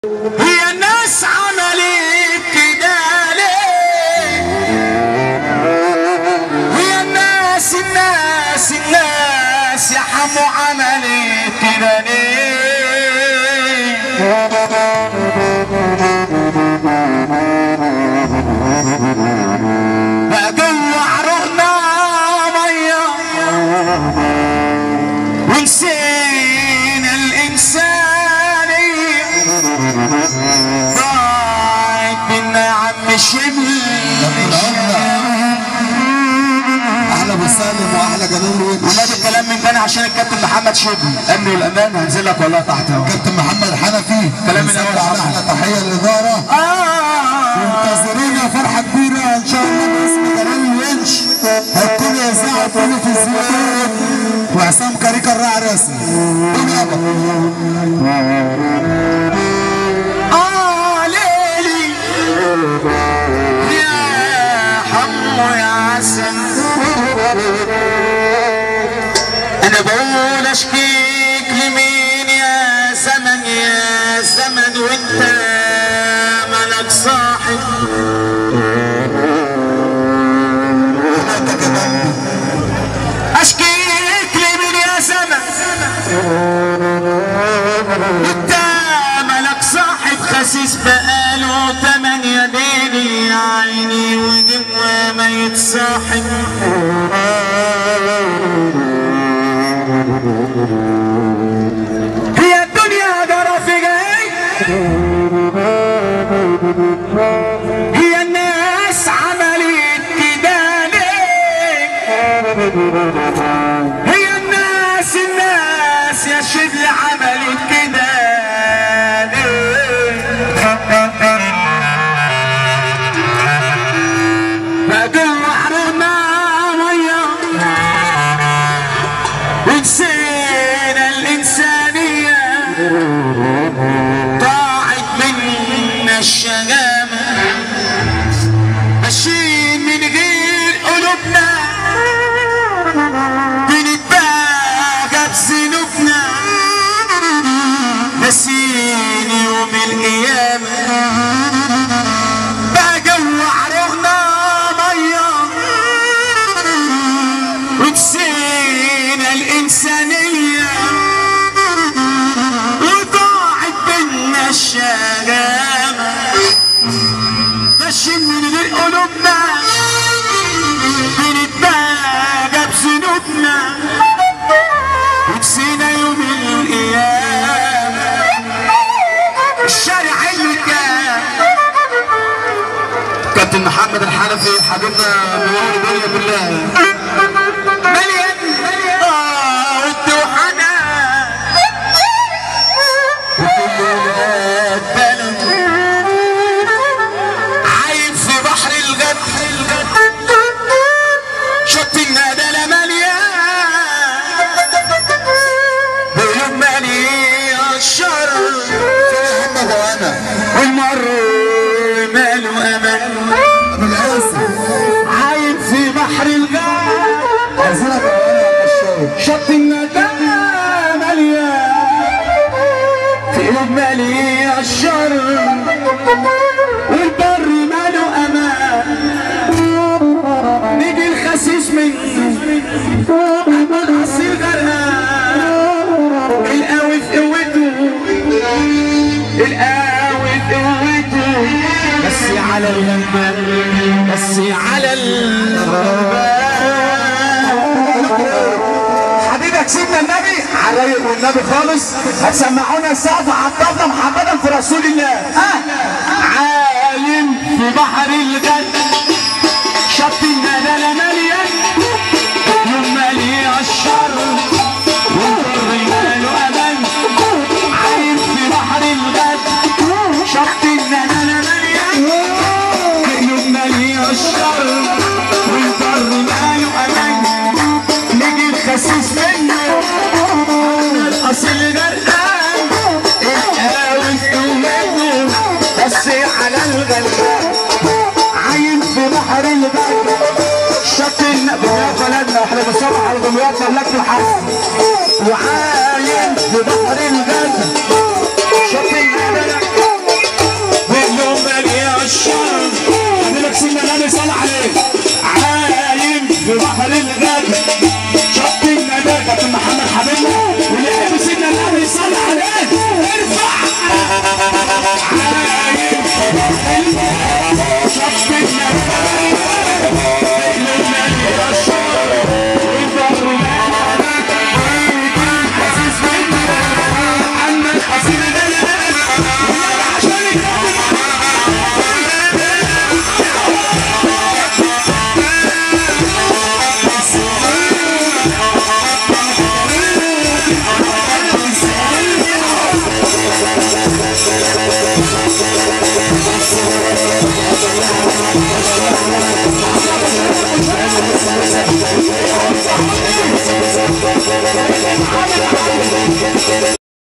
هي الناس عملت كده ليه هي الناس الناس الناس يا حمو عملت كده ليه بقى جوه عروقنا ميه ونسينا الإنسانية ضاعت منا يا عم الشبل احلى ابو سالم واحلى جلال وجه ولاد الكلام من تاني عشان الكابتن محمد شبل الأمن والأمان هنزل لك والله تحت اهو كابتن محمد حنفي كلام من بنسلم أول على عمر. احلى تحيه للاداره آه منتظرين فرحه كبيره ان شاء الله باسم جلال الونش هتكون اذاعه تلفزيون وعصام كاريكا الراعي الرسمي قول يابا آه ليلي يا حمو يا عسل أنا بقول أشكيك لمين يا زمن يا زمن وأنت ملك صاحب انت كمان أشكيك لمين يا زمن وأنت ملك صاحب خسيس بقاله تمانية ليلي يا عيني وجوه ما يتصاحب هي الدنيا جرى في جاي هي الناس عملت كده ليه هي الناس الناس يا شبل عملت كده ليه بقى جوه حرمنا ميه ونسينا الإنسانية ضاعت منا الشجامة ماشيين من غير قلوبنا بنتباهى بذنوبنا ناسين يوم القيامة بقى جوه عروقنا ميه ونسينا الإنسانية وضاعت بينا الشجامة ماشيين من غير قلوبنا بنتباهى بذنوبنا ونسينا يوم القيامة الشارع اللي كان كابتن محمد الحنفي حبيبنا منور الدنيا كلها مليان اه والتوحنة وكل ولاد بلد عايم في بحر الغد شط الندى مليان بيوم مليان الشر محمد وانا والمر ماله امان ابو القاسم عايم في بحر الغد عايزينك وانا يا الشاي شط الندى مليان في قلوب مالي الشر والبر ماله امان نيجي الخسيس منه اصيل غرقان القوي في قوته القوي في قوته بس على الغلبان بس على الغلبان حبيبك سيدنا النبي علي والنبي خالص هتسمعونا السقف عطفنا محمدا في رسول الله آه. عالم في بحر الجد شط الندى مليان يوم مليء الشر والبر ماله امان عايم في بحر الغد شط الندى مليان يوم مليء الشر والبر ماله امان نيجي الخسيس منه الاصل غرقان القاوي في منه بس على الغلبان